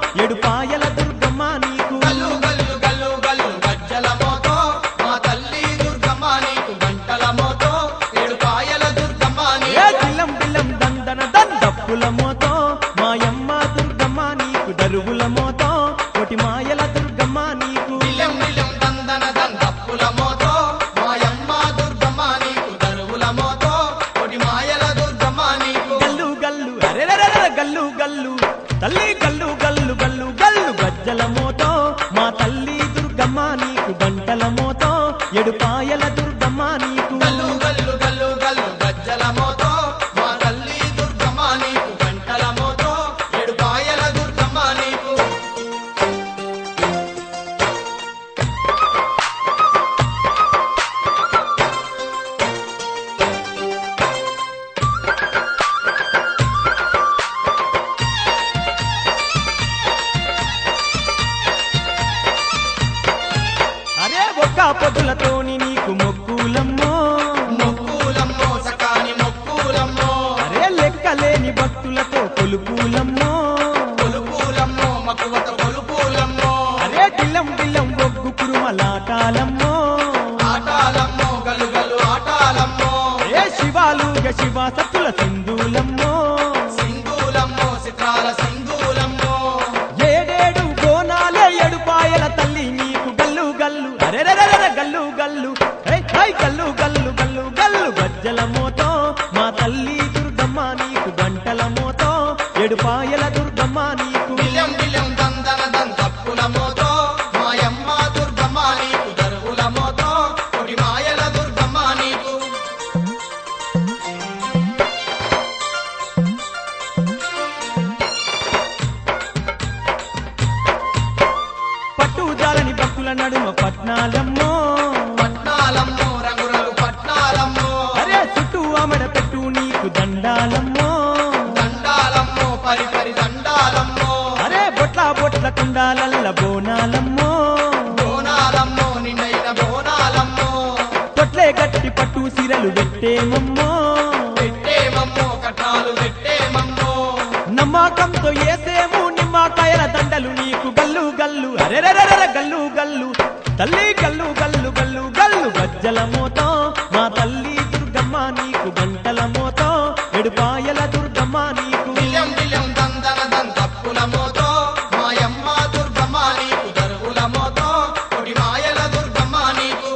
ఎడుపాయల దుర్గమ్మ నీకు గల్లు గల్లు గల్లు గల్లు గజ్జల మోతో మా తల్లి దుర్గమ్మ నీకు గంటల మోతో ఏడు పాయల దుర్గమ్మ ఏ నీకు బిల్లం బిల్లం దందన దండప్పుల మోతో మాయమ్మ దుర్గమ్మ నీకు దరువుల మోతో కోటి మాయల దుర్గమ్మ నీకు నిలం నిలం దందన దండప్పుల మోతో మాయమ్మ దుర్గమ్మ నీకు దరువుల మోతో కొడి మాయల దుర్గమ్మ నీకు గల్లు గల్లు అరెరెరెరె గల్లు గల్లు తల్లి గల్లు గల్లు గల్లు గల్లు గజ్జల మోతో మా తల్లి దుర్గమ్మ నీకు గంటల మోతో ఎడుపాయల దుర్గమ్మ నీకు గల్లు గల్లు గల్లు గల్లు గజ్జల మోతో మా తల్లి దుర్గమ్మ నీకు గంటల మోతో ఏడు పాయల దుర్గమ్మ నీకు అరే ఒక్క పొద్దులతోని నీకు మొక్కులమ్మో మొక్కులమ్మో సకాని మొక్కులమ్మో అరే లెక్కలేని భక్తులతో కొలుపులమ్మో కొలుపులమ్మో మక్కువత కొలుపులమ్మో అరే టిల్లం టిల్లం బొగ్గు కురుమలాటాలమ్మో ఆటాలమ్మో గలు గలు ఆటాలమ్మో ఏ శివాలుగ శివ సత్తుల సింధులమ్మో సింధూలమ్మో చిత్రాల సింధూలమ్మో ఏడేడు గోనాలే ఎడుపాయల తల్లి నీకు గల్లు గల్లు అరెరెరెరె గల్లు గల్లు ఏయ్, ఏయ్, గల్లు గల్లు గల్లు గల్లు గజ్జల మోతో మా తల్లి దుర్గమ్మ నీకు గంటల మోతో ఎడుపాయల దుర్గమ్మ నీకు బిల్లం బిల్లం దందన దంతప్పుల మోతో మాయమ్మ దుర్గమ్మ నీకు దరువుల మోతో కొడి మాయల దుర్గమ్మ నీకు పట్టు జాలని భక్తుల నడుమ పట్నాలమ్మో పట్నాలమ్మో రంగురంగు పట్నాలమ్మో అరే చుట్టూ అమడ పెట్టు నీకు దండాలమ్మో దండాలమ్మో పరి పరి దండాలమ్మో అరే బొట్ల బొట్ల కుండాలల్ల బోనాలమ్మో బోనాలమ్మో నిన్నైన బోనాలమ్మో తొట్లే గట్టి పట్టు సిరలు పెట్టేమమ్మో పెట్టేమమ్మో కట్నాలు పెట్టేమమ్మో నమ్మకంతో ఏసేము నిమ్మకాయల దండలు నీకు గల్లు గల్లు అరెరెరెరె గల్లు గల్లు తల్లి గల్లు గల్లు గల్లు గల్లు గజ్జల మోతో మా తల్లి దుర్గమ్మ నీకు గంటల మోతో ఎడుపాయల దుర్గమ్మ నీకు బిల్లం బిల్లం దందన దంతప్పుల మోతో మాయమ్మ దుర్గమ్మ నీకు దరువుల మోతో కొడి మాయల దుర్గమ్మ నీకు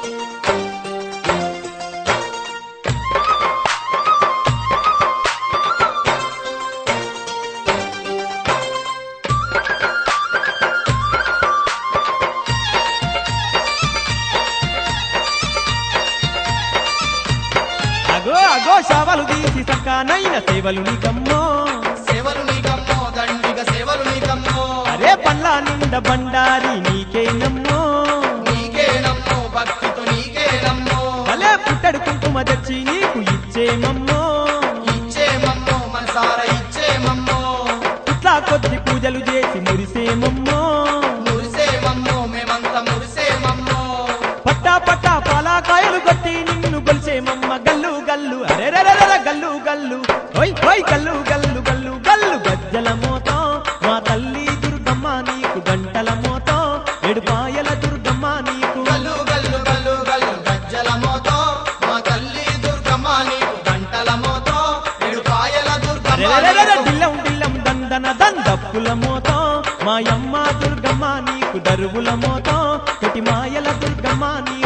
అగో అగో శవలు తీసి సకానైన సేవలు నీకమ్మో సేవలు నీకమ్మో దండిగ సేవలు నీకమ్మో అరే పండ్ల నిండ బండారి నీకేనమ్మో నీకేనమ్మో భక్తితో నీకేనమ్మో భలే పుట్టడు కుంకుమ తెచ్చి నీకు ఇచ్చేమమ్మో ఇచ్చేమమ్మో మనసార ఇచ్చేమమ్మో ఇట్లా కొద్ది పూజలు చేసి మురిసేమమ్మో మురిసేమమ్మో మేమంతా మురిసేమమ్మో పట్టా పట్టా పాలాకాయలు కొట్టి నిన్ను గొలిసేమమ్మ గల్లు గల్లు అరెరెరెర గల్లు గల్లు ఓయ్ ఓయ్ గల్లు గల్లు గల్లు గల్లు గజ్జల మోతో మా తల్లి దుర్గమ్మ నీకు గంటల మోతో ఎడుపాయల దుర్గమ్మ నీకు గల్లు గల్లు గల్లు గల్లు గజ్జల మోతో మా తల్లి దుర్గమ్మ నీకు గంటల మోతో ఏడు పాయల దుర్గమ్మ అరెరెరెర నీకు. దిల్లం దిల్లం దందన దందప్పుల మోతో మాయమ్మ దుర్గమ్మ నీకు దరువుల మోతో కొటి మాయల దుర్గమ్మ నీకు